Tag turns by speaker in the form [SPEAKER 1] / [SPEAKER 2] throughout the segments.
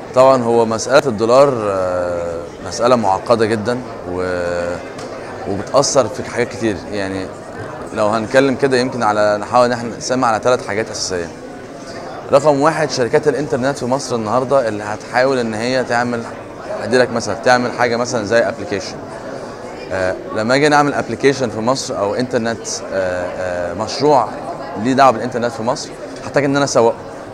[SPEAKER 1] طبعا هو مسألة الدولار آه، مسألة معقدة جدا و... وبتأثر في حاجات كتير يعني لو هنتكلم كده يمكن على نحاول ان احنا نسمع على ثلاث حاجات أساسية رقم واحد شركات الانترنت في مصر النهارده اللي هتحاول ان هي تعمل ادي لك مثلا تعمل حاجه مثلا زي ابلكيشن آه لما اجي نعمل ابلكيشن في مصر او انترنت آه آه مشروع ليه دعوه بالانترنت في مصر هحتاج ان انا اسوقه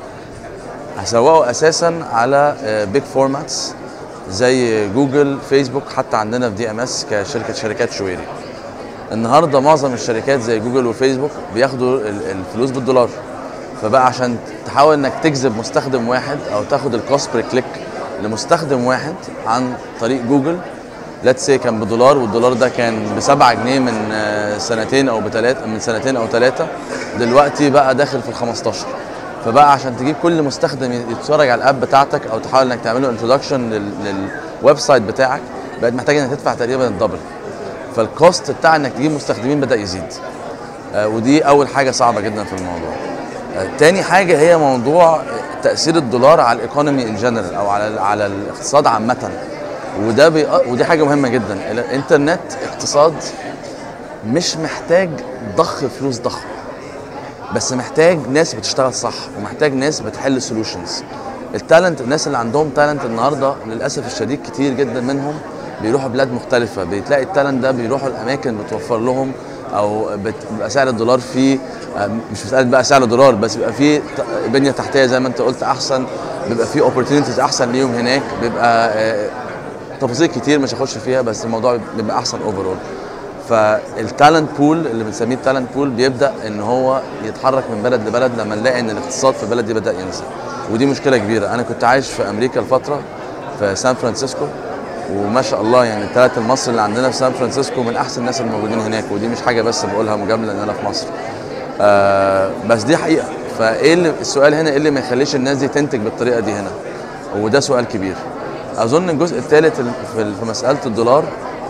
[SPEAKER 1] هسوقه اساسا على بيج فورماتس زي جوجل فيسبوك حتى عندنا في دي ام اس كشركه شركات شويري النهارده معظم الشركات زي جوجل وفيسبوك بياخدوا ال- الفلوس بالدولار فبقى عشان تحاول انك تجذب مستخدم واحد او تاخد الكوست بير كليك لمستخدم واحد عن طريق جوجل ليتس سي كان بدولار والدولار ده كان ب 7 جنيه من آه، سنتين او بثلاثه من سنتين او ثلاثه دلوقتي بقى داخل في ال 15 فبقى عشان تجيب كل مستخدم يتفرج على الاب بتاعتك او تحاول انك تعمل له انتروداكشن للويب سايت بتاعك بقت محتاج انك تدفع تقريبا الدبل فالكوست بتاع انك تجيب مستخدمين بدا يزيد آه، ودي اول حاجه صعبه جدا في الموضوع آه، تاني حاجه هي موضوع تاثير الدولار على الايكونومي ان جنرال او على على الاقتصاد عامه وده بي... ودي حاجه مهمه جدا الانترنت اقتصاد مش محتاج ضخ فلوس ضخم بس محتاج ناس بتشتغل صح ومحتاج ناس بتحل سولوشنز التالنت الناس اللي عندهم تالنت النهارده للاسف الشديد كتير جدا منهم بيروحوا بلاد مختلفه بتلاقي التالنت ده بيروحوا الاماكن بتوفر لهم او بت- بيبقى سعر الدولار فيه آه، مش مساله بقى سعر الدولار بس بيبقى فيه ت- بنيه تحتيه زي ما انت قلت احسن بيبقى فيه اوبورتونيتيز احسن ليهم هناك بيبقى آه، تفاصيل كتير مش هخش فيها بس الموضوع بيبقى احسن اوفرول فالتالنت بول اللي بنسميه التالنت بول بيبدا ان هو يتحرك من بلد لبلد لما نلاقي ان الاقتصاد في البلد دي بدا ينزل ودي مشكله كبيره انا كنت عايش في امريكا لفتره في سان فرانسيسكو وما شاء الله يعني الثلاث المصري اللي عندنا في سان فرانسيسكو من احسن الناس الموجودين هناك ودي مش حاجه بس بقولها مجامله ان انا في مصر آه بس دي حقيقه فايه اللي السؤال هنا ايه اللي ما يخليش الناس دي تنتج بالطريقه دي هنا وده سؤال كبير اظن الجزء الثالث في في مساله الدولار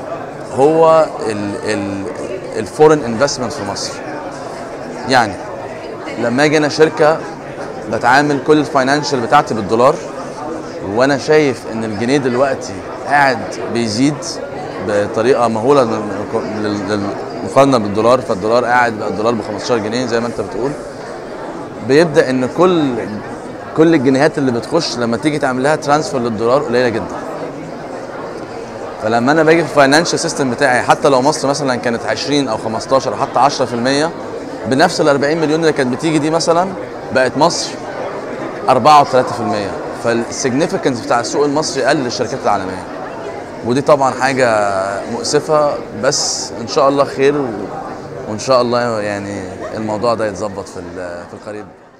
[SPEAKER 1] هو الفورن انفستمنت في مصر يعني لما اجي انا شركه بتعامل كل الفاينانشال بتاعتي بالدولار وانا شايف ان الجنيه دلوقتي قاعد بيزيد بطريقه مهوله لل- لل- مقارنه بالدولار فالدولار قاعد بقى الدولار ب 15 جنيه زي ما انت بتقول بيبدا ان كل كل الجنيهات اللي بتخش لما تيجي تعمل لها ترانسفير للدولار قليله جدا فلما انا باجي في الفاينانشال سيستم بتاعي حتى لو مصر مثلا كانت 20 او 15 او حتى 10% بنفس ال 40 مليون اللي كانت بتيجي دي مثلا بقت مصر 4 و3% فالسيجنفكنس بتاع السوق المصري قل للشركات العالميه ودي طبعا حاجه مؤسفه بس ان شاء الله خير و... وان شاء الله يعني الموضوع ده يتظبط في ال- في القريب